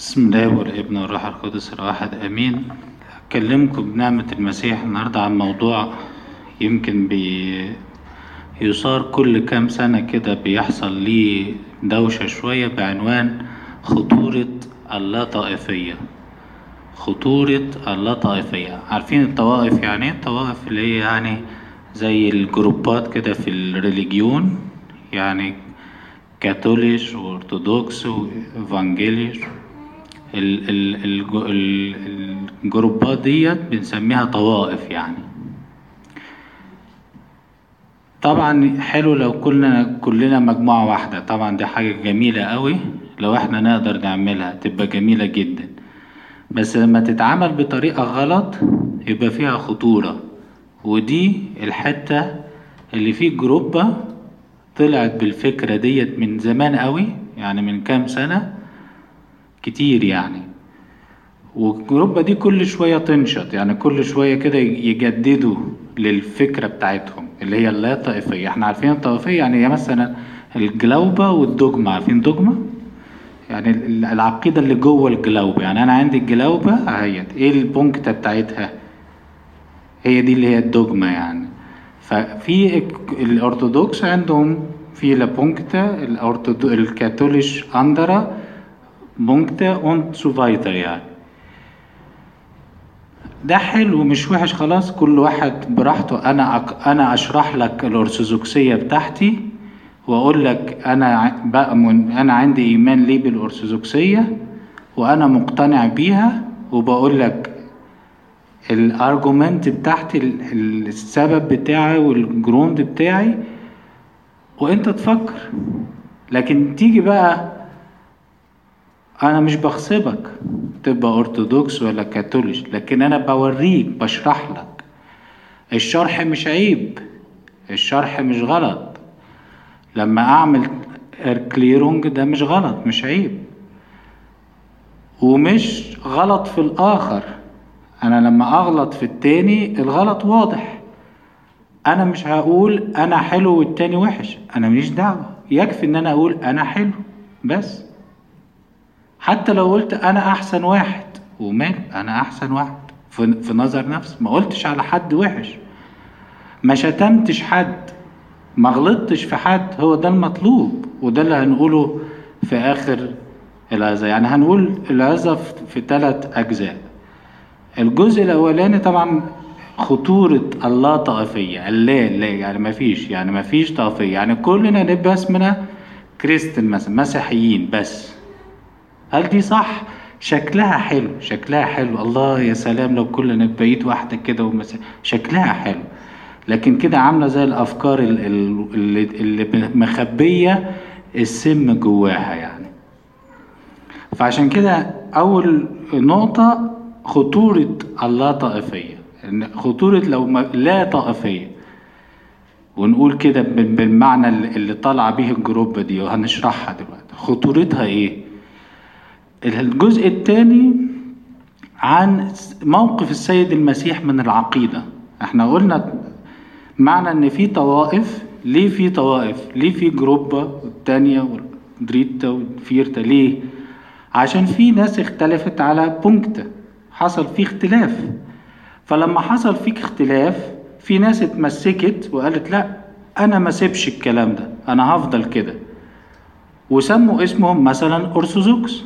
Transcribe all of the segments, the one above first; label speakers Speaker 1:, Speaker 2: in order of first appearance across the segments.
Speaker 1: بسم الله والابن والروح القدس الواحد امين اكلمكم بنعمة المسيح النهاردة عن موضوع يمكن بي يصار كل كام سنة كده بيحصل ليه دوشة شوية بعنوان خطورة اللا طائفية خطورة اللا طائفية عارفين الطوائف يعني ايه الطوائف اللي هي يعني زي الجروبات كده في الريليجيون يعني كاثوليش وارثوذكس وافانجيليش ال- ال- الج- ال- الجروبات ديت بنسميها طوائف يعني طبعا حلو لو كلنا كلنا مجموعة واحدة طبعا دي حاجة جميلة قوي لو احنا نقدر نعملها تبقى جميلة جدا بس لما تتعمل بطريقة غلط يبقى فيها خطورة ودي الحتة اللي فيه جروبة طلعت بالفكرة ديت من زمان قوي يعني من كام سنة كتير يعني والجروبة دي كل شوية تنشط يعني كل شوية كده يجددوا للفكرة بتاعتهم اللي هي اللا طائفية احنا عارفين الطائفية يعني هي مثلا الجلوبة والدogma عارفين dogma يعني ال- العقيدة اللي جوه الجلوبة يعني أنا عندي الجلوبة اهيت ايه البونكتة بتاعتها هي دي اللي هي الدogma يعني ففي ال- الأرثوذكس عندهم في لا بونكتا الأرثوذ- الكاثوليش أندرا بونكتا und so weiter يعني ده حلو مش وحش خلاص كل واحد براحته انا أك... انا اشرح لك الارثوذكسيه بتاعتي واقول لك انا ع- بأمن انا عندي ايمان ليه بالارثوذكسيه وانا مقتنع بيها وبقول لك الارجومنت بتاعتي ال- ال- السبب بتاعي والجروند بتاعي وانت تفكر لكن تيجي بقى انا مش بغصبك تبقى ارثوذكس ولا كاثوليش لكن انا بوريك بشرح لك الشرح مش عيب الشرح مش غلط لما اعمل كليرونج ده مش غلط مش عيب ومش غلط في الاخر انا لما اغلط في التاني الغلط واضح انا مش هقول انا حلو والتاني وحش انا ماليش دعوه يكفي ان انا اقول انا حلو بس حتى لو قلت انا احسن واحد ومال انا احسن واحد في, في نظر نفسي ما قلتش على حد وحش ما شتمتش حد ما غلطتش في حد هو ده المطلوب وده اللي هنقوله في اخر العزة يعني هنقول العزة في- في ثلاث اجزاء الجزء الاولاني طبعا خطورة اللا طائفية اللا لا يعني ما فيش يعني ما فيش طائفية يعني كلنا نبقى اسمنا كريستن مثلا مسيحيين بس هل دي صح؟ شكلها حلو شكلها حلو الله يا سلام لو كلنا بقيت واحدة كده ومس... شكلها حلو لكن كده عاملة زي الأفكار ال- ال- اللي, اللي مخبية السم جواها يعني فعشان كده أول نقطة خطورة اللا طائفية إن خطورة لو ما لا طائفية ونقول كده بال- بالمعنى اللي اللي طالعة بيه الجروب دي وهنشرحها دلوقتي خطورتها ايه الجزء الثاني عن موقف السيد المسيح من العقيدة احنا قلنا معنى ان في طوائف ليه في طوائف ليه في جروبة والتانية ودريتا وفيرتا ليه عشان في ناس اختلفت على بونكتا حصل فيه اختلاف فلما حصل فيك اختلاف في ناس اتمسكت وقالت لا انا ما سيبش الكلام ده انا هفضل كده وسموا اسمهم مثلا ارثوذكس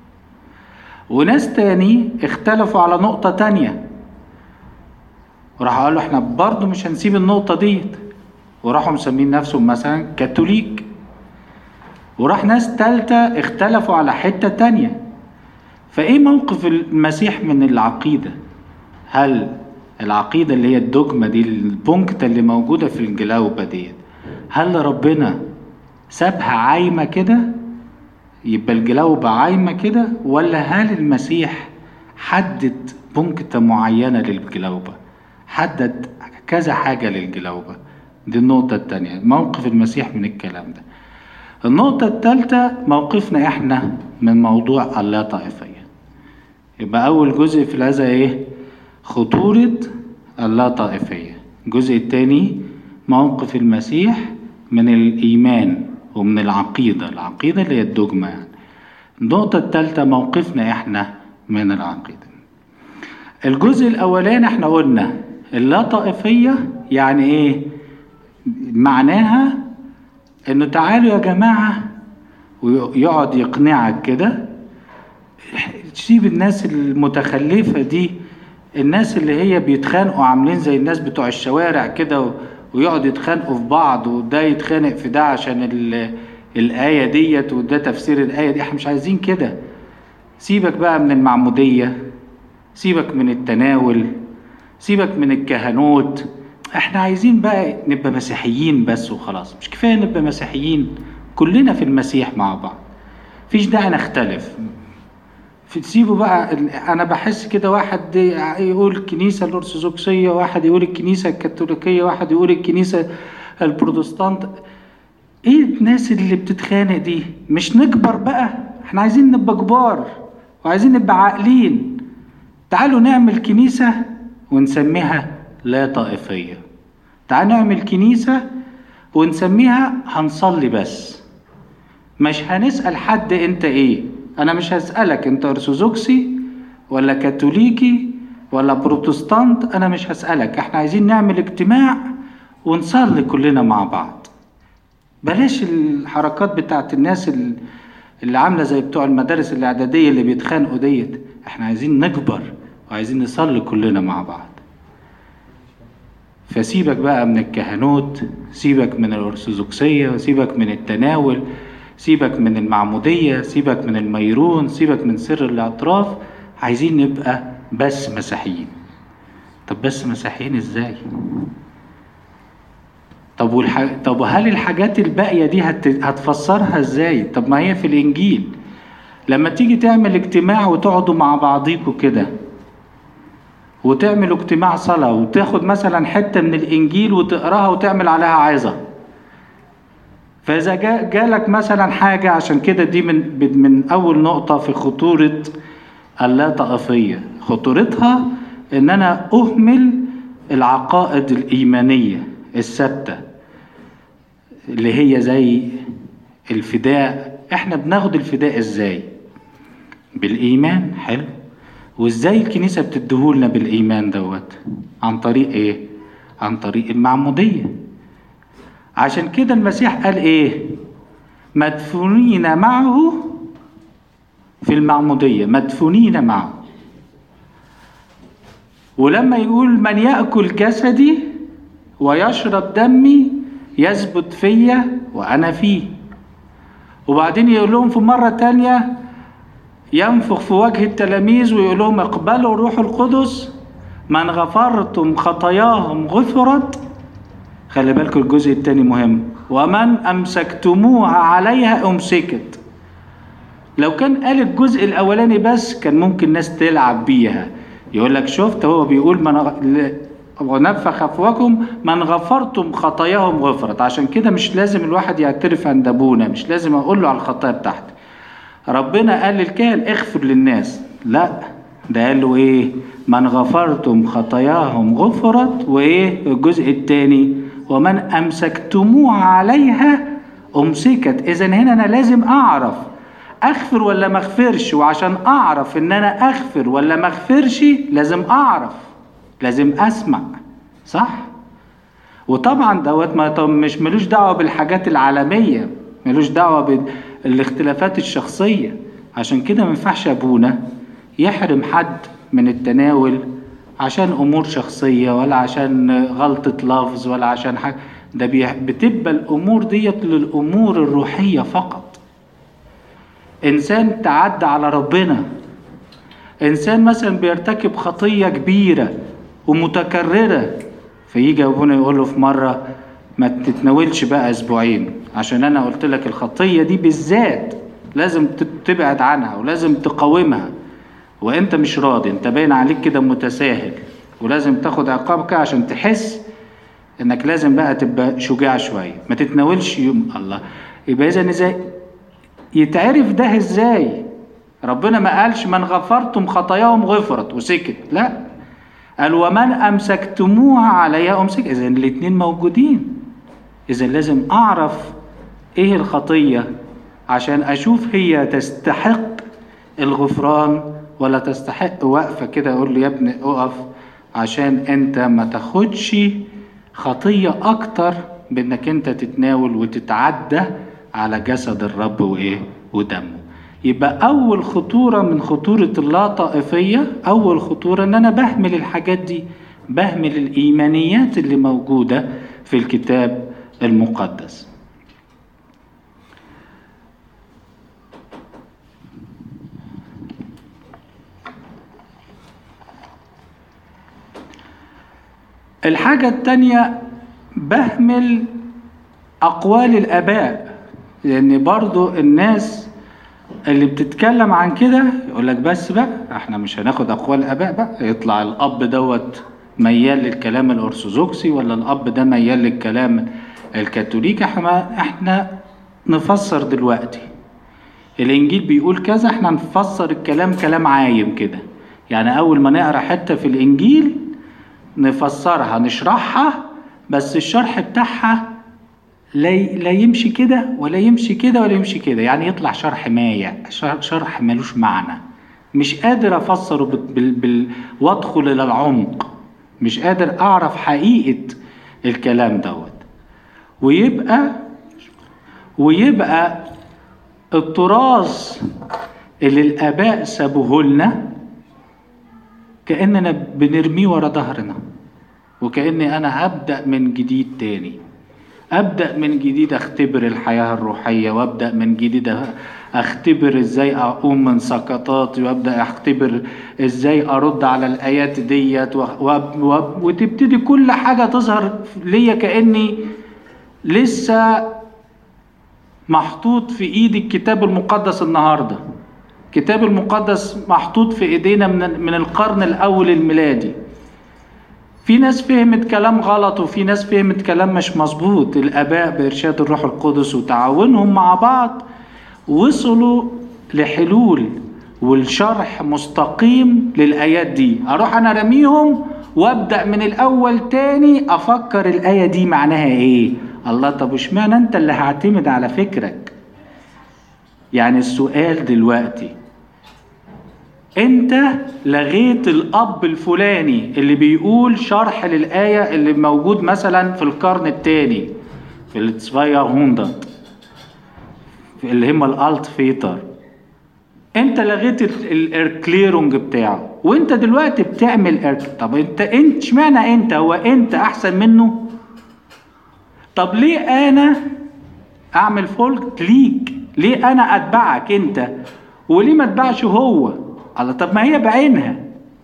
Speaker 1: وناس تاني اختلفوا على نقطة تانية وراح قالوا احنا برضو مش هنسيب النقطة ديت وراحوا مسمين نفسهم مثلا كاثوليك وراح ناس تالتة اختلفوا على حتة تانية فايه موقف المسيح من العقيدة هل العقيدة اللي هي الدogma دي البونكتة اللي موجودة في الجلاوبة ديت هل ربنا سابها عايمة كده يبقى الجلاوبة عايمة كده ولا هل المسيح حدد بونكتة معينة للجلاوبة حدد كذا حاجة للجلاوبة دي النقطة التانية موقف المسيح من الكلام ده النقطة التالتة موقفنا احنا من موضوع اللا طائفية يبقى أول جزء في هذا ايه خطورة اللا طائفية الجزء التاني موقف المسيح من الإيمان ومن العقيدة العقيدة اللي هي الدogma يعني النقطة الثالثة موقفنا احنا من العقيدة الجزء الأولاني احنا قلنا اللا طائفية يعني ايه معناها انه تعالوا يا جماعة ويقعد يقنعك كده تسيب الناس المتخلفة دي الناس اللي هي بيتخانقوا عاملين زي الناس بتوع الشوارع كده ويقعدوا يتخانقوا في بعض وده يتخانق في ده عشان الآية ديت وده تفسير الآية دي احنا مش عايزين كده سيبك بقى من المعمودية سيبك من التناول سيبك من الكهنوت احنا عايزين بقى نبقى مسيحيين بس وخلاص مش كفاية نبقى مسيحيين كلنا في المسيح مع بعض فيش داعي نختلف تسيبوا بقى انا بحس كده واحد يقول الكنيسه الارثوذكسيه واحد يقول الكنيسه الكاثوليكيه واحد يقول الكنيسه البروتستانت ايه الناس اللي بتتخانق دي مش نكبر بقى احنا عايزين نبقى كبار وعايزين نبقى عاقلين تعالوا نعمل كنيسه ونسميها لا طائفيه تعالوا نعمل كنيسه ونسميها هنصلي بس مش هنسال حد انت ايه انا مش هسألك انت ارثوذكسي ولا كاثوليكي ولا بروتستانت انا مش هسألك احنا عايزين نعمل اجتماع ونصلي كلنا مع بعض بلاش الحركات بتاعت الناس اللي عامله زي بتوع المدارس الاعداديه اللي بيتخانقوا ديت احنا عايزين نكبر وعايزين نصلي كلنا مع بعض فسيبك بقى من الكهنوت سيبك من الارثوذكسيه سيبك من التناول سيبك من المعمودية سيبك من الميرون سيبك من سر الاعتراف عايزين نبقى بس مسيحيين طب بس مسيحيين ازاي طب والح... طب هل الحاجات الباقية دي هت... هتفسرها ازاي طب ما هي في الانجيل لما تيجي تعمل اجتماع وتقعدوا مع بعضيكوا كده وتعملوا اجتماع صلاة وتاخد مثلا حتة من الانجيل وتقراها وتعمل عليها عظة فإذا جالك مثلا حاجة عشان كده دي من من أول نقطة في خطورة اللا طائفية خطورتها إن أنا أهمل العقائد الإيمانية الثابتة اللي هي زي الفداء إحنا بناخد الفداء إزاي؟ بالإيمان حلو وإزاي الكنيسة بتديهولنا بالإيمان دوت؟ عن طريق إيه؟ عن طريق المعمودية عشان كده المسيح قال ايه مدفونين معه في المعمودية مدفونين معه ولما يقول من يأكل جسدي ويشرب دمي يثبت فيا وأنا فيه وبعدين يقول لهم في مرة تانية ينفخ في وجه التلاميذ ويقول لهم اقبلوا الروح القدس من غفرتم خطاياهم غفرت خلي بالكم الجزء الثاني مهم ومن امسكتموها عليها امسكت لو كان قال الجزء الاولاني بس كان ممكن ناس تلعب بيها يقول لك شفت هو بيقول من ونفخ افواكم من غفرتم خطاياهم غفرت عشان كده مش لازم الواحد يعترف عند ابونا مش لازم اقول له على الخطايا بتاعتي ربنا قال للكاهن اغفر للناس لا ده قال له ايه من غفرتم خطاياهم غفرت وايه الجزء الثاني ومن أمسكتموها عليها أمسكت إذا هنا أنا لازم أعرف أغفر ولا ما أغفرش وعشان أعرف إن أنا أغفر ولا ما أغفرش لازم أعرف لازم أسمع صح؟ وطبعا دوت ما مش ملوش دعوة بالحاجات العالمية ملوش دعوة بالاختلافات الشخصية عشان كده ما ينفعش أبونا يحرم حد من التناول عشان امور شخصيه ولا عشان غلطه لفظ ولا عشان حاجه ده بتبقى الامور ديت للامور الروحيه فقط انسان تعدى على ربنا انسان مثلا بيرتكب خطيه كبيره ومتكرره فيجي ابونا يقول له في مره ما تتناولش بقى اسبوعين عشان انا قلت لك الخطيه دي بالذات لازم تبعد عنها ولازم تقاومها وانت مش راضي انت باين عليك كده متساهل ولازم تاخد عقابك عشان تحس انك لازم بقى تبقى شجاع شويه ما تتناولش يوم الله يبقى اذا ازاي يتعرف ده ازاي ربنا ما قالش من غفرتم خطاياهم غفرت وسكت لا قال ومن امسكتموها عليها امسك اذا الاثنين موجودين اذا لازم اعرف ايه الخطيه عشان اشوف هي تستحق الغفران ولا تستحق وقفة كده اقول له يا ابني اقف عشان انت ما تاخدش خطية اكتر بانك انت تتناول وتتعدى على جسد الرب وايه ودمه يبقى اول خطورة من خطورة اللا طائفية اول خطورة ان انا بهمل الحاجات دي بهمل الايمانيات اللي موجودة في الكتاب المقدس الحاجة التانية بهمل أقوال الآباء لأن برضو الناس اللي بتتكلم عن كده يقول لك بس بقى احنا مش هناخد أقوال الآباء بقى يطلع الأب دوت ميال للكلام الأرثوذكسي ولا الأب ده ميال للكلام الكاثوليكي احنا احنا نفسر دلوقتي الإنجيل بيقول كذا احنا نفسر الكلام كلام عايم كده يعني أول ما نقرأ حتة في الإنجيل نفسرها نشرحها بس الشرح بتاعها لا لا يمشي كده ولا يمشي كده ولا يمشي كده يعني يطلع شرح مايع شرح ملوش معنى مش قادر افسره بال... بال... وادخل الى العمق مش قادر اعرف حقيقة الكلام دوت ويبقى ويبقى التراث اللي الاباء سابوه لنا كأننا بنرميه ورا ظهرنا وكأني أنا هبدأ من جديد تاني أبدأ من جديد أختبر الحياة الروحية وأبدأ من جديد أختبر إزاي أقوم من سقطاتي وأبدأ أختبر إزاي أرد على الآيات ديت و... و... و... وتبتدي كل حاجة تظهر ليا كأني لسه محطوط في إيدي الكتاب المقدس النهارده الكتاب المقدس محطوط في ايدينا من من القرن الاول الميلادي في ناس فهمت كلام غلط وفي ناس فهمت كلام مش مظبوط الاباء بارشاد الروح القدس وتعاونهم مع بعض وصلوا لحلول والشرح مستقيم للايات دي اروح انا رميهم وابدا من الاول تاني افكر الايه دي معناها ايه الله طب اشمعنى انت اللي هعتمد على فكرك يعني السؤال دلوقتي انت لغيت الاب الفلاني اللي بيقول شرح للآية اللي موجود مثلا في القرن الثاني في التسفايا هوندت اللي هم الالت فيتر انت لغيت الاركليرونج بتاعه وانت دلوقتي بتعمل ارك طب انت انت اشمعنى انت هو انت احسن منه طب ليه انا اعمل فولك ليك ليه انا اتبعك انت وليه ما اتبعش هو الله طب ما هي بعينها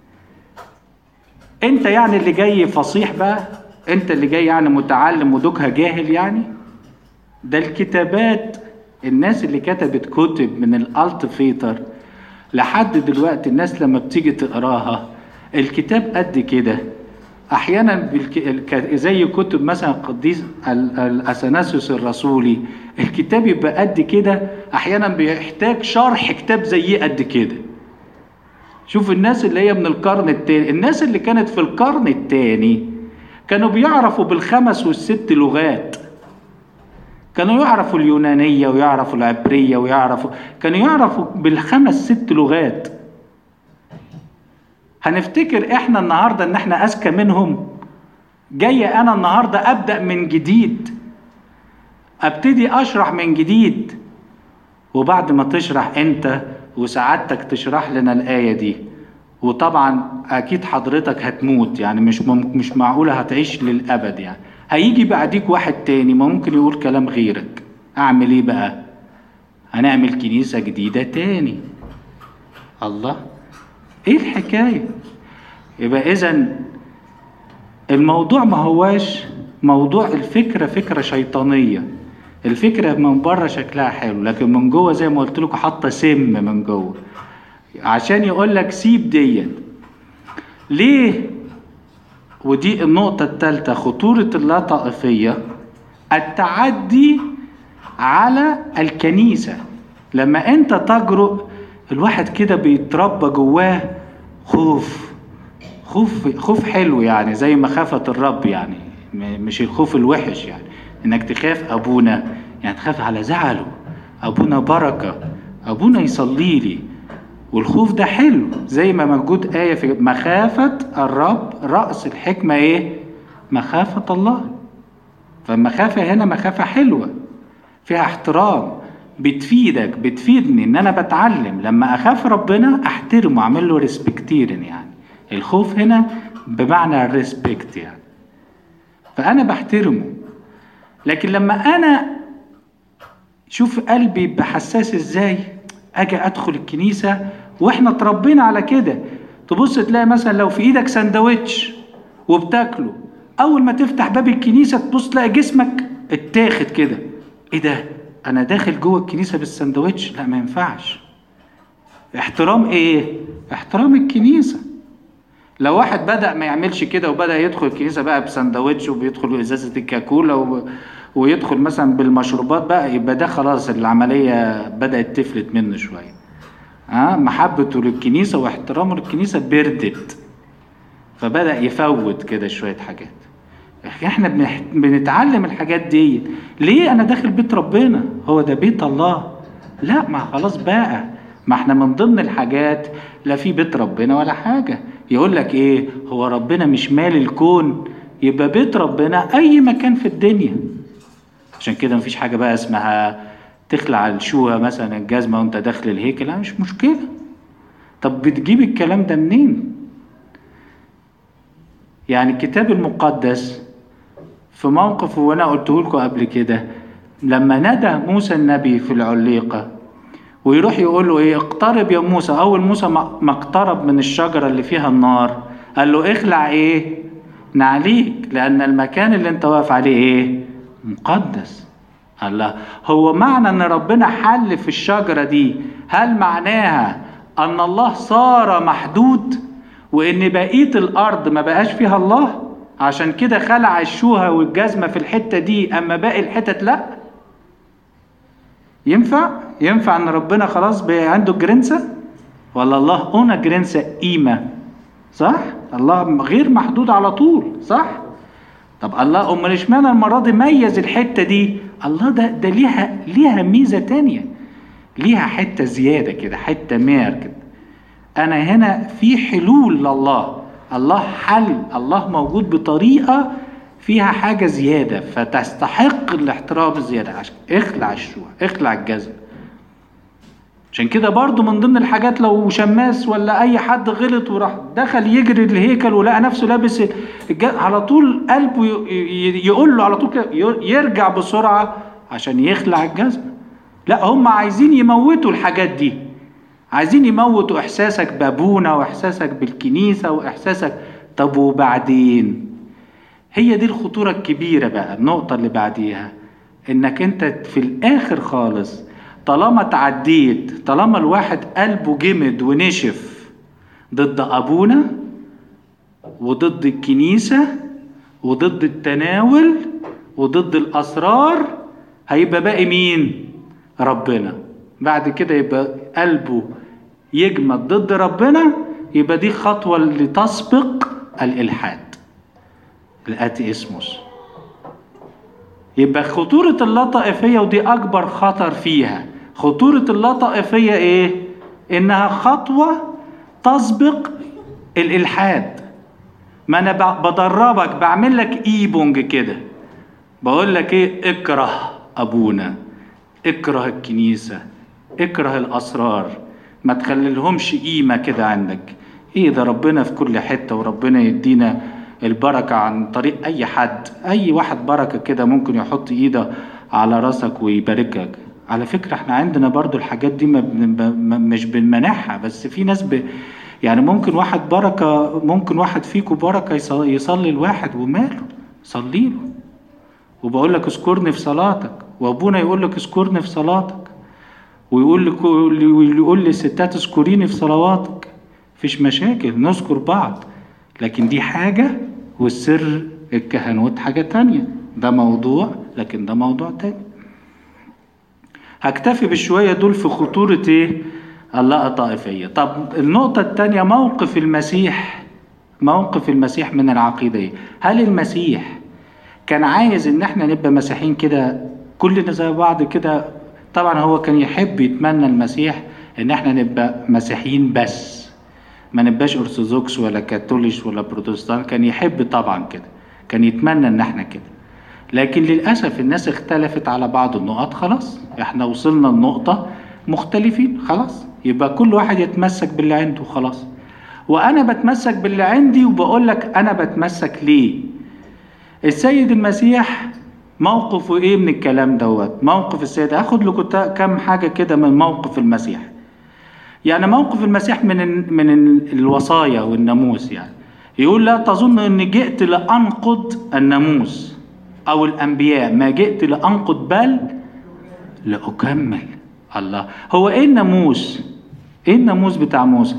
Speaker 1: انت يعني اللي جاي فصيح بقى انت اللي جاي يعني متعلم ودوكها جاهل يعني ده الكتابات الناس اللي كتبت كتب من الالت فيتر لحد دلوقتي الناس لما بتيجي تقراها الكتاب قد كده احيانا بالك... زي كتب مثلا القديس الاثناسيوس الرسولي الكتاب يبقى قد كده احيانا بيحتاج شرح كتاب زيه قد كده شوف الناس اللي هي من القرن الثاني الناس اللي كانت في القرن الثاني كانوا بيعرفوا بالخمس والست لغات كانوا يعرفوا اليونانية ويعرفوا العبرية ويعرفوا كانوا يعرفوا بالخمس ست لغات هنفتكر احنا النهاردة ان احنا اذكى منهم جاي انا النهاردة ابدأ من جديد ابتدي اشرح من جديد وبعد ما تشرح انت وسعادتك تشرح لنا الآية دي وطبعا اكيد حضرتك هتموت يعني مش مم... مش معقولة هتعيش للابد يعني هيجي بعديك واحد تاني ما ممكن يقول كلام غيرك اعمل ايه بقى هنعمل كنيسة جديدة تاني الله ايه الحكاية يبقى اذا الموضوع ما هواش موضوع الفكرة فكرة شيطانية الفكرة من بره شكلها حلو لكن من جوه زي ما قلت لكم حاطة سم من جوه عشان يقول لك سيب ديت ليه ودي النقطة الثالثة خطورة اللا طائفية التعدي على الكنيسة لما انت تجرؤ الواحد كده بيتربى جواه خوف خوف خوف حلو يعني زي مخافة الرب يعني مش الخوف الوحش يعني انك تخاف ابونا يعني تخاف على زعله ابونا بركه ابونا يصلي لي والخوف ده حلو زي ما موجود آية في مخافة الرب رأس الحكمة إيه؟ مخافة الله فالمخافة هنا مخافة حلوة فيها احترام بتفيدك بتفيدني ان انا بتعلم لما اخاف ربنا احترمه اعمل له ريسبكتيرن يعني الخوف هنا بمعنى الريسبكت يعني فانا بحترمه لكن لما انا شوف قلبي بحساس ازاي اجي ادخل الكنيسه واحنا اتربينا على كده تبص تلاقي مثلا لو في ايدك سندوتش وبتاكله اول ما تفتح باب الكنيسه تبص تلاقي جسمك اتاخد كده ايه ده انا داخل جوه الكنيسه بالسندوتش لا ما ينفعش احترام ايه احترام الكنيسه لو واحد بدا ما يعملش كده وبدا يدخل الكنيسه بقى بسندوتش وبيدخل ازازه الكاكولا و... ويدخل مثلا بالمشروبات بقى يبقى ده خلاص العمليه بدات تفلت منه شويه ها محبته للكنيسه واحترامه للكنيسه بردت فبدا يفوت كده شويه حاجات احنا بنح... بنتعلم الحاجات دي ليه انا داخل بيت ربنا هو ده بيت الله لا ما خلاص بقى ما احنا من ضمن الحاجات لا في بيت ربنا ولا حاجة يقول لك ايه هو ربنا مش مال الكون يبقى بيت ربنا اي مكان في الدنيا عشان كده مفيش حاجة بقى اسمها تخلع الشوها مثلا الجزمة وانت داخل الهيكل لا مش مشكلة طب بتجيب الكلام ده منين يعني الكتاب المقدس في موقف وانا قلته لكم قبل كده لما ندى موسى النبي في العليقه ويروح يقول له ايه اقترب يا موسى اول موسى ما اقترب من الشجره اللي فيها النار قال له اخلع ايه نعليك لان المكان اللي انت واقف عليه ايه مقدس الله هو معنى ان ربنا حل في الشجره دي هل معناها ان الله صار محدود وان بقيه الارض ما بقاش فيها الله عشان كده خلع الشوهة والجزمة في الحتة دي أما باقي الحتت لأ ينفع؟ ينفع إن ربنا خلاص بقى عنده جرنسة؟ ولا الله هنا جرنسة قيمة صح؟ الله غير محدود على طول صح؟ طب الله أمال اشمعنى المرة دي ميز الحتة دي؟ الله ده ده ليها ليها ميزة تانية ليها حتة زيادة كده حتة مير كده أنا هنا في حلول لله الله حل الله موجود بطريقة فيها حاجة زيادة فتستحق الاحترام الزيادة عشان اخلع الشوع اخلع الجزم عشان كده برضو من ضمن الحاجات لو شماس ولا اي حد غلط وراح دخل يجري الهيكل ولقى نفسه لابس الجزم على طول قلبه يقول له على طول كده يرجع بسرعة عشان يخلع الجزم لا هم عايزين يموتوا الحاجات دي عايزين يموتوا احساسك بابونا واحساسك بالكنيسه واحساسك طب وبعدين هي دي الخطوره الكبيره بقى النقطه اللي بعديها انك انت في الاخر خالص طالما تعديت طالما الواحد قلبه جمد ونشف ضد ابونا وضد الكنيسه وضد التناول وضد الاسرار هيبقى باقي مين ربنا بعد كده يبقى قلبه يجمد ضد ربنا يبقى دي خطوة اللي تسبق الإلحاد الأتيسموس يبقى خطورة اللطائفية ودي أكبر خطر فيها خطورة اللطائفية إيه؟ إنها خطوة تسبق الإلحاد ما أنا بدربك بعمل لك إيبونج كده بقول لك إيه اكره أبونا اكره الكنيسة اكره الأسرار ما تخليلهمش قيمة كده عندك ايه ده ربنا في كل حتة وربنا يدينا البركة عن طريق أي حد أي واحد بركة كده ممكن يحط إيده على راسك ويباركك على فكرة احنا عندنا برضو الحاجات دي ما مش بنمنحها بس في ناس ب يعني ممكن واحد بركة ممكن واحد فيكم بركة يصلي الواحد وماله صلي له وبقول لك اذكرني في صلاتك وابونا يقول لك اذكرني في صلاتك ويقول لك يقول للستات اذكريني في صلواتك مفيش مشاكل نذكر بعض لكن دي حاجة والسر الكهنوت حاجة تانية ده موضوع لكن ده موضوع تاني هكتفي بالشوية دول في خطورة ايه اللقطة طائفية طب النقطة التانية موقف المسيح موقف المسيح من العقيدة ايه هل المسيح كان عايز ان احنا نبقى مسيحيين كده كلنا زي بعض كده طبعا هو كان يحب يتمنى المسيح ان احنا نبقى مسيحيين بس ما نبقاش ارثوذكس ولا كاثوليش ولا بروتستان كان يحب طبعا كده كان يتمنى ان احنا كده لكن للاسف الناس اختلفت على بعض النقط خلاص احنا وصلنا لنقطه مختلفين خلاص يبقى كل واحد يتمسك باللي عنده خلاص وانا بتمسك باللي عندي وبقول لك انا بتمسك ليه السيد المسيح موقفه ايه من الكلام دوت موقف السيد هاخد لكم كام حاجه كده من موقف المسيح يعني موقف المسيح من ال من ال الوصايا والناموس يعني يقول لا تظن اني جئت لانقض الناموس او الانبياء ما جئت لانقض بل لاكمل الله هو ايه الناموس ايه الناموس بتاع موسى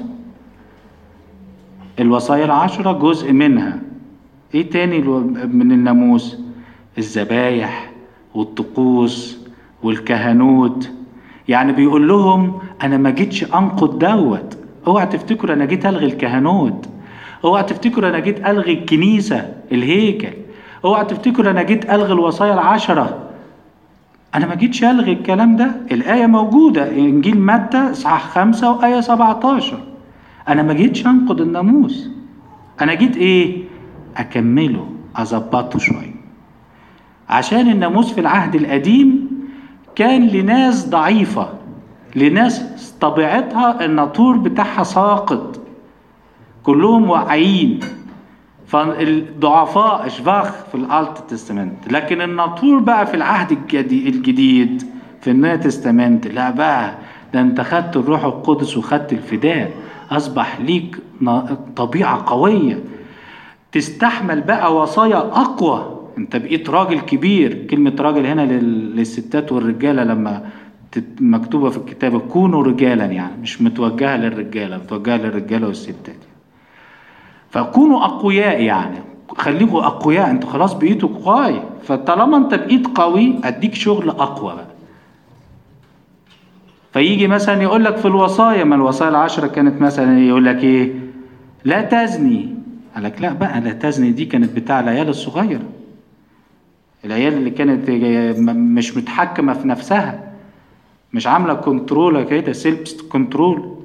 Speaker 1: الوصايا العشرة جزء منها ايه تاني من الناموس الذبايح والطقوس والكهنوت يعني بيقول لهم انا ما جيتش انقض دوت اوعى تفتكروا انا جيت الغي الكهنوت اوعى تفتكروا انا جيت الغي الكنيسه الهيكل اوعى تفتكروا انا جيت الغي الوصايا العشره انا ما جيتش الغي الكلام ده الايه موجوده انجيل متى اصحاح خمسة وايه 17 انا ما جيتش انقض الناموس انا جيت ايه اكمله اظبطه شويه عشان الناموس في العهد القديم كان لناس ضعيفة لناس طبيعتها الناطور بتاعها ساقط كلهم واقعين فالضعفاء اشباخ في الالت تستمنت لكن الناطور بقى في العهد الجديد في النيو تستمنت لا بقى ده انت خدت الروح القدس وخدت الفداء اصبح ليك طبيعة قوية تستحمل بقى وصايا اقوى انت بقيت راجل كبير كلمة راجل هنا للستات والرجالة لما مكتوبة في الكتاب كونوا رجالا يعني مش متوجهة للرجالة متوجهة للرجالة والستات فكونوا أقوياء يعني خليكوا أقوياء انتوا خلاص بقيتوا قوي فطالما انت بقيت قوي أديك شغل أقوى بقى فيجي مثلا يقول لك في الوصايا ما الوصايا العشرة كانت مثلا يقول لك ايه لا تزني قال لك لا بقى لا تزني دي كانت بتاع العيال الصغيره العيال اللي كانت مش متحكمة في نفسها مش عاملة كنترول كده سيلف كنترول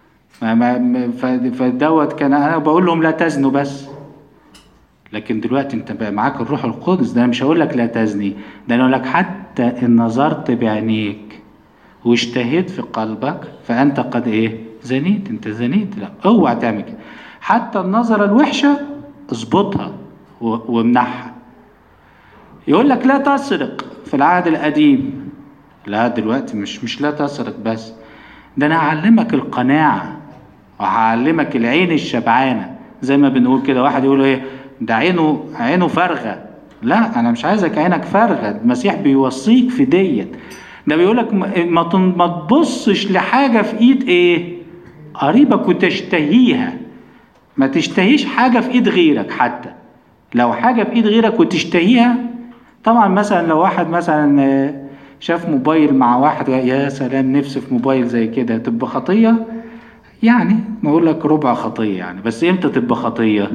Speaker 1: فدوت كان انا بقول لهم لا تزنوا بس لكن دلوقتي انت بقى معاك الروح القدس ده انا مش هقول لك لا تزني ده انا اقول لك حتى ان نظرت بعينيك واشتهيت في قلبك فانت قد ايه زنيت انت زنيت لا اوعى تعمل كده حتى النظرة الوحشة اظبطها وامنعها يقول لك لا تسرق في العهد القديم لا دلوقتي مش مش لا تسرق بس ده انا هعلمك القناعة وهعلمك العين الشبعانة زي ما بنقول كده واحد يقول ايه ده عينه عينه فارغة لا انا مش عايزك عينك فارغة المسيح بيوصيك في ديت ده بيقول لك ما ما تبصش لحاجة في ايد ايه قريبك وتشتهيها ما تشتهيش حاجة في ايد غيرك حتى لو حاجة في ايد غيرك وتشتهيها طبعا مثلا لو واحد مثلا شاف موبايل مع واحد يا سلام نفسه في موبايل زي كده تبقى خطية يعني نقول لك ربع خطية يعني بس امتى تبقى خطية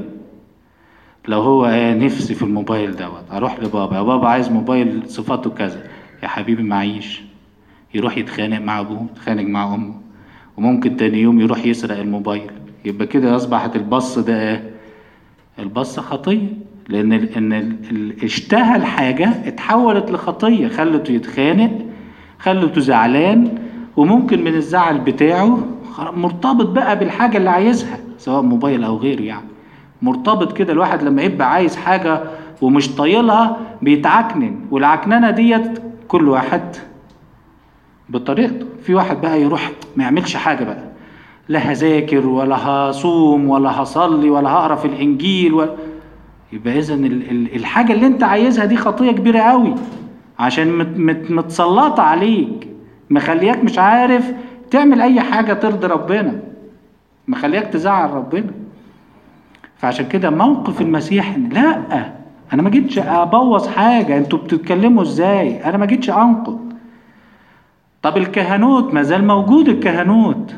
Speaker 1: لو هو ايه نفسي في الموبايل دوت اروح لبابا يا بابا عايز موبايل صفاته كذا يا حبيبي معيش يروح يتخانق مع ابوه يتخانق مع امه وممكن تاني يوم يروح يسرق الموبايل يبقى كده اصبحت البص ده ايه البص خطيه لان ال ان ال اشتهى الحاجه اتحولت لخطيه خلته يتخانق خلته زعلان وممكن من الزعل بتاعه مرتبط بقى بالحاجه اللي عايزها سواء موبايل او غيره يعني مرتبط كده الواحد لما يبقى عايز حاجه ومش طايلها بيتعكنن والعكننه ديت كل واحد بطريقته في واحد بقى يروح ما يعملش حاجه بقى لا هذاكر ولا هصوم ولا هصلي ولا هقرا في الانجيل ولا يبقى اذا الحاجه اللي انت عايزها دي خطيه كبيره قوي عشان مت مت متسلطه عليك مخلياك مش عارف تعمل اي حاجه ترضي ربنا مخلياك تزعل ربنا فعشان كده موقف المسيح لا انا ما جيتش ابوظ حاجه انتوا بتتكلموا ازاي انا ما جيتش انقض طب الكهنوت ما زال موجود الكهنوت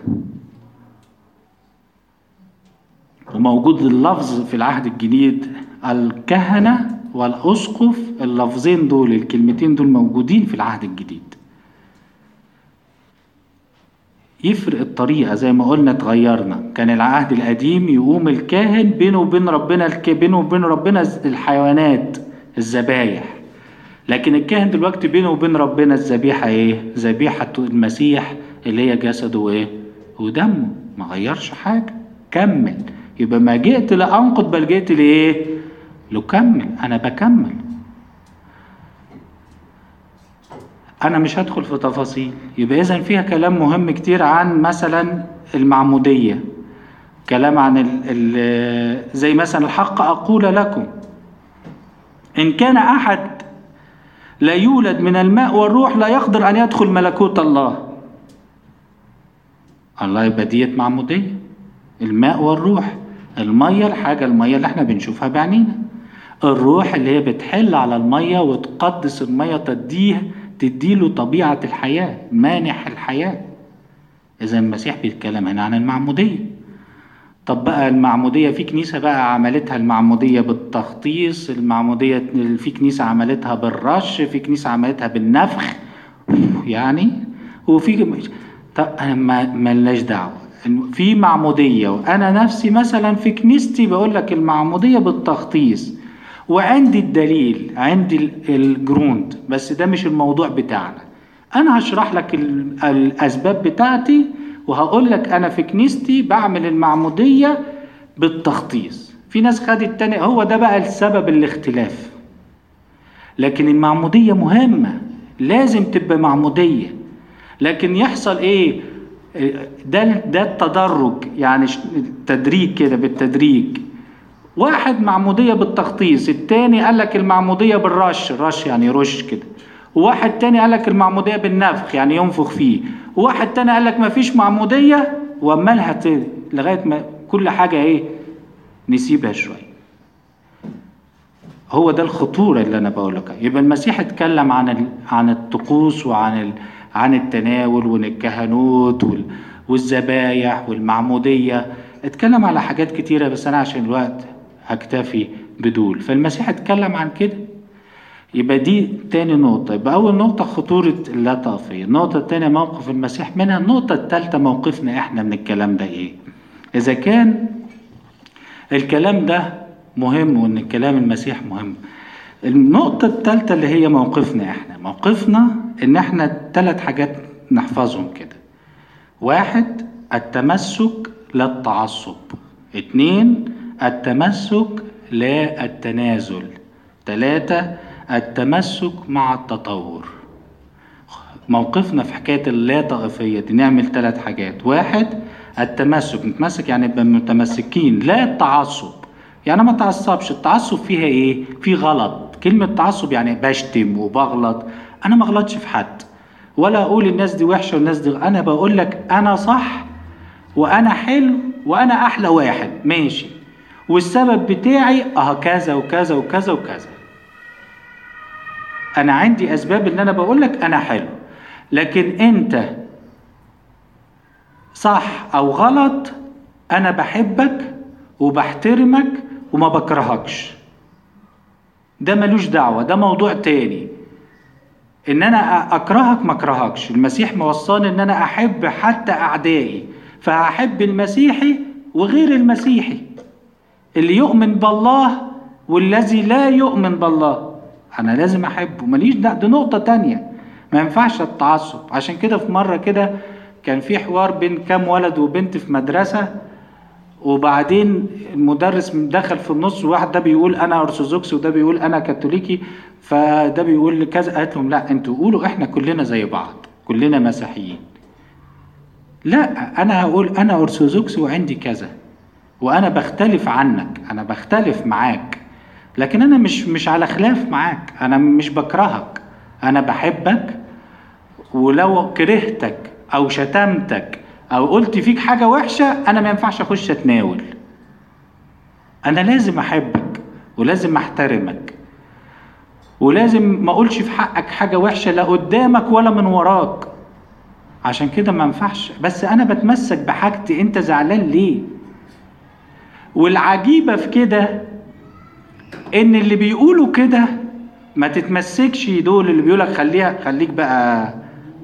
Speaker 1: وموجود اللفظ في العهد الجديد الكهنة والأسقف اللفظين دول الكلمتين دول موجودين في العهد الجديد يفرق الطريقة زي ما قلنا اتغيرنا كان العهد القديم يقوم الكاهن بينه وبين ربنا الك- بينه وبين ربنا الحيوانات الذبايح لكن الكاهن دلوقتي بينه وبين ربنا الذبيحة ايه ذبيحة المسيح اللي هي جسده وايه ودمه ما غيرش حاجة كمل يبقى ما جئت لأنقض بل جئت لإيه لكمل أنا بكمل أنا مش هدخل في تفاصيل يبقى إذا فيها كلام مهم كتير عن مثلا المعمودية كلام عن ال ال زي مثلا الحق أقول لكم إن كان أحد لا يولد من الماء والروح لا يقدر أن يدخل ملكوت الله الله يبقى ديت معمودية الماء والروح المية الحاجة المية اللي احنا بنشوفها بعينينا الروح اللي هي بتحل على المية وتقدس المية تديه تديله طبيعة الحياة مانح الحياة إذا المسيح بيتكلم هنا عن المعمودية طب بقى المعمودية في كنيسة بقى عملتها المعمودية بالتخطيص المعمودية في كنيسة عملتها بالرش في كنيسة عملتها بالنفخ يعني وفي طب أنا ما ملناش دعوة في معمودية وأنا نفسي مثلا في كنيستي بقول لك المعمودية بالتخطيص وعندي الدليل عندي الجروند بس ده مش الموضوع بتاعنا أنا هشرح لك الأسباب بتاعتي وهقول لك انا في كنيستي بعمل المعموديه بالتخطيص في ناس خدت تاني هو ده بقى السبب الاختلاف لكن المعموديه مهمه لازم تبقى معموديه لكن يحصل ايه ده ده التدرج يعني تدريج كده بالتدريج واحد معمودية بالتخطيص التاني قال لك المعمودية بالرش الرش يعني يرش كده وواحد تاني قال لك المعمودية بالنفخ يعني ينفخ فيه وواحد تاني قال لك مفيش معمودية ومالها ت... لغاية ما كل حاجة ايه نسيبها شوية هو ده الخطورة اللي أنا بقول لك يبقى المسيح اتكلم عن ال... عن الطقوس وعن ال... عن التناول وعن الكهنوت وال... والذبايح والمعمودية اتكلم على حاجات كتيرة بس أنا عشان الوقت هكتفي بدول فالمسيح اتكلم عن كده يبقى دي تاني نقطة يبقى أول نقطة خطورة اللا طائفية النقطة التانية موقف المسيح منها النقطة التالتة موقفنا إحنا من الكلام ده إيه إذا كان الكلام ده مهم وإن الكلام المسيح مهم النقطة التالتة اللي هي موقفنا إحنا موقفنا إن إحنا ثلاث حاجات نحفظهم كده واحد التمسك لا التعصب اتنين التمسك لا التنازل ثلاثة التمسك مع التطور موقفنا في حكاية اللا طائفية دي نعمل ثلاث حاجات واحد التمسك نتمسك يعني نبقى متمسكين لا التعصب يعني ما تعصبش التعصب فيها ايه في غلط كلمة تعصب يعني بشتم وبغلط انا ما غلطش في حد ولا اقول الناس دي وحشة والناس دي انا بقول لك انا صح وانا حلو وانا احلى واحد ماشي والسبب بتاعي اه كذا وكذا وكذا وكذا انا عندي اسباب ان انا بقول لك انا حلو لكن انت صح او غلط انا بحبك وبحترمك وما بكرهكش ده ملوش دعوة ده موضوع تاني ان انا اكرهك ما اكرهكش المسيح موصاني ان انا احب حتى اعدائي فهحب المسيحي وغير المسيحي اللي يؤمن بالله والذي لا يؤمن بالله انا لازم احبه ماليش ده دي نقطه تانية ما ينفعش التعصب عشان كده في مره كده كان في حوار بين كام ولد وبنت في مدرسه وبعدين المدرس دخل في النص وواحد ده بيقول انا ارثوذكسي وده بيقول انا كاثوليكي فده بيقول كذا قالت لهم لا انتوا قولوا احنا كلنا زي بعض كلنا مسيحيين لا انا هقول انا ارثوذكسي وعندي كذا وانا بختلف عنك انا بختلف معاك لكن انا مش مش على خلاف معاك انا مش بكرهك انا بحبك ولو كرهتك او شتمتك او قلت فيك حاجه وحشه انا ما ينفعش اخش اتناول انا لازم احبك ولازم احترمك ولازم ما اقولش في حقك حاجه وحشه لا قدامك ولا من وراك عشان كده ما ينفعش بس انا بتمسك بحاجتي انت زعلان ليه والعجيبة في كده ان اللي بيقولوا كده ما تتمسكش دول اللي بيقولك خليها خليك بقى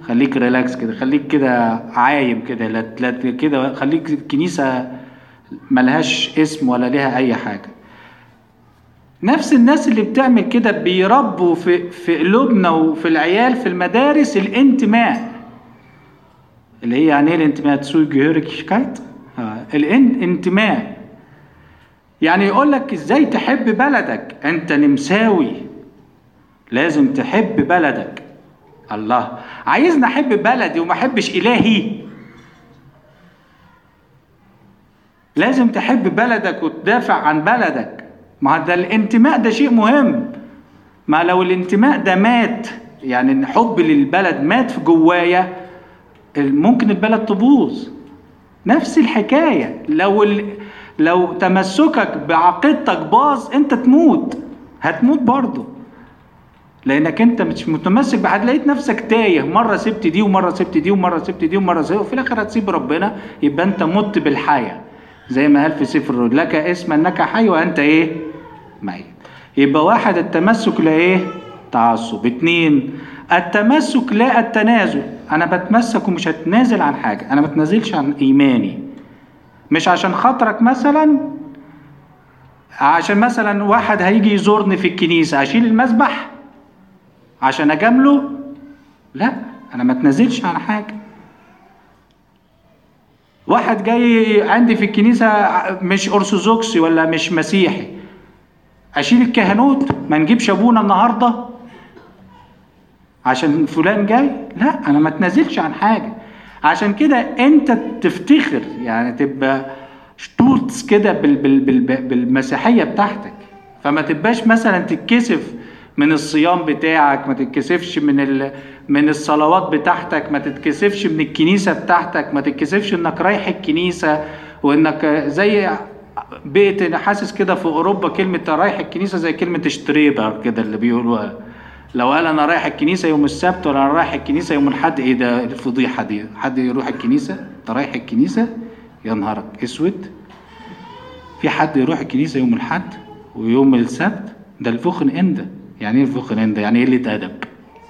Speaker 1: خليك ريلاكس كده خليك كده عايم كده لا لا كده خليك الكنيسة ملهاش اسم ولا لها أي حاجة نفس الناس اللي بتعمل كده بيربوا في في قلوبنا وفي العيال في المدارس الانتماء اللي هي يعني ايه الانتماء تسوي جهوركيشكايت آه. الانتماء يعني يقول لك ازاي تحب بلدك انت نمساوي لازم تحب بلدك الله عايزني احب بلدي وما احبش الهي لازم تحب بلدك وتدافع عن بلدك ما ده الانتماء ده شيء مهم ما لو الانتماء ده مات يعني ان حب للبلد مات في جوايا ممكن البلد تبوظ نفس الحكايه لو ال... لو تمسكك بعقيدتك باظ انت تموت هتموت برضه لانك انت مش متمسك بحد لقيت نفسك تايه مره سبت دي ومره سبت دي ومره سبت دي ومره سبت وفي الاخر هتسيب ربنا يبقى انت مت بالحياه زي ما قال في سفر الرؤيا لك اسم انك حي وانت ايه ميت يبقى واحد التمسك لايه تعصب اتنين التمسك لا التنازل انا بتمسك ومش هتنازل عن حاجه انا ما بتنازلش عن ايماني مش عشان خاطرك مثلا عشان مثلا واحد هيجي يزورني في الكنيسه اشيل المسبح عشان اجامله لا انا ما اتنازلش عن حاجه واحد جاي عندي في الكنيسه مش ارثوذكسي ولا مش مسيحي اشيل الكهنوت ما نجيبش ابونا النهارده عشان فلان جاي لا انا ما اتنازلش عن حاجه عشان كده انت تفتخر يعني تبقى شتوتس كده بال بال بال بالمسيحيه بتاعتك فما تبقاش مثلا تتكسف من الصيام بتاعك ما تتكسفش من ال... من الصلوات بتاعتك ما تتكسفش من الكنيسه بتاعتك ما تتكسفش انك رايح الكنيسه وانك زي بيت حاسس كده في اوروبا كلمه رايح الكنيسه زي كلمه شتريبر كده اللي بيقولوها لو قال انا رايح الكنيسه يوم السبت ولا انا رايح الكنيسه يوم الاحد ايه ده الفضيحه دي حد يروح الكنيسه انت رايح الكنيسه يا نهارك اسود في حد يروح الكنيسه يوم الاحد ويوم السبت ده الفخن انده يعني ايه الفخن انده يعني ايه قله ادب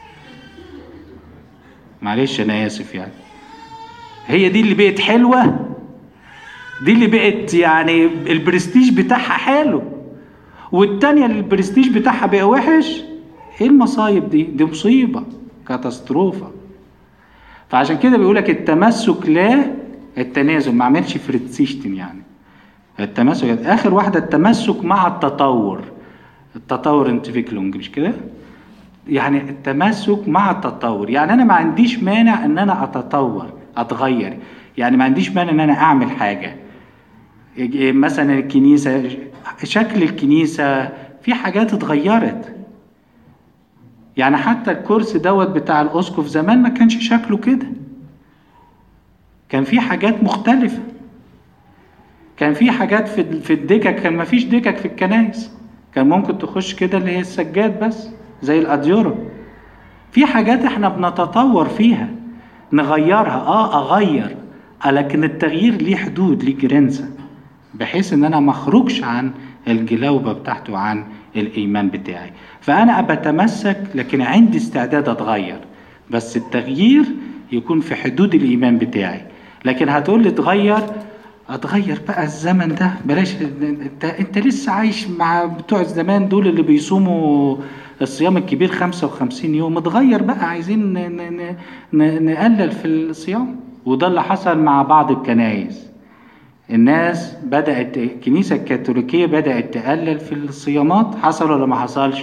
Speaker 1: معلش انا اسف يعني هي دي اللي بقت حلوه دي اللي بقت يعني البرستيج بتاعها حلو والتانية اللي البرستيج بتاعها بقى وحش ايه المصايب دي دي مصيبة كاتاستروفة فعشان كده بيقولك التمسك لا التنازل ما عملش فريتسيشتن يعني التمسك اخر واحدة التمسك مع التطور التطور انتفيكلونج مش كده يعني التمسك مع التطور يعني انا ما عنديش مانع ان انا اتطور اتغير يعني ما عنديش مانع ان انا اعمل حاجة مثلا الكنيسة شكل الكنيسة في حاجات اتغيرت يعني حتى الكرسي دوت بتاع الاسقف زمان ما كانش شكله كده كان في حاجات مختلفة كان في حاجات في في الدكك كان ما فيش دكك في الكنائس كان ممكن تخش كده اللي هي السجاد بس زي الاديورة في حاجات احنا بنتطور فيها نغيرها اه اغير لكن التغيير ليه حدود ليه جرنسة بحيث ان انا ما اخرجش عن الجلوبة بتاعته عن الايمان بتاعي فانا بتمسك لكن عندي استعداد اتغير بس التغيير يكون في حدود الايمان بتاعي لكن هتقول لي اتغير اتغير بقى الزمن ده بلاش انت انت لسه عايش مع بتوع الزمان دول اللي بيصوموا الصيام الكبير 55 يوم اتغير بقى عايزين نقلل في الصيام وده اللي حصل مع بعض الكنايس الناس بدأت الكنيسة الكاثوليكية بدأت تقلل في الصيامات حصل ولا ما حصلش؟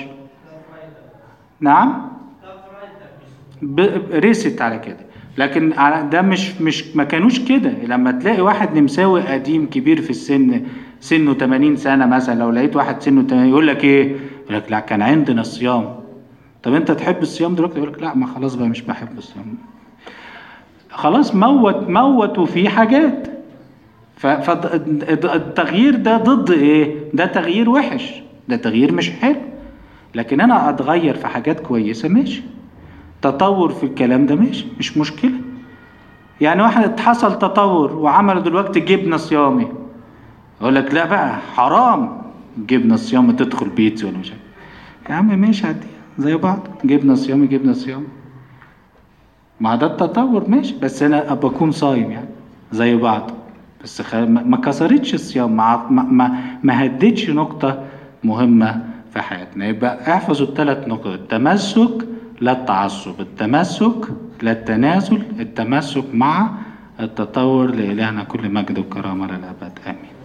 Speaker 1: نعم؟ رست على كده لكن ده مش مش ما كانوش كده لما تلاقي واحد نمساوي قديم كبير في السن سنه 80 سنة مثلا لو لقيت واحد سنه 80 يقول لك ايه؟ يقول لك لا كان عندنا الصيام طب انت تحب الصيام دلوقتي يقول لك لا ما خلاص بقى مش بحب الصيام خلاص موت موتوا فيه حاجات فالتغيير ده ضد ايه ده تغيير وحش ده تغيير مش حلو لكن انا اتغير في حاجات كويسه ماشي تطور في الكلام ده ماشي مش مشكله يعني واحد حصل تطور وعمل دلوقتي جبنه صيامي اقول لك لا بقى حرام جبنه صيامي تدخل بيتي ولا مش عارف يا عم ماشي عادي زي بعض جبنه صيامي جبنه صيامي ما ده التطور ماشي بس انا ابقى اكون صايم يعني زي بعض بس خ... ما ما كسرتش الصيام ما ما ما, ما هدتش نقطة مهمة في حياتنا يبقى احفظوا الثلاث نقط التمسك لا التعصب التمسك لا التنازل التمسك مع التطور لإلهنا كل مجد وكرامة للأبد آمين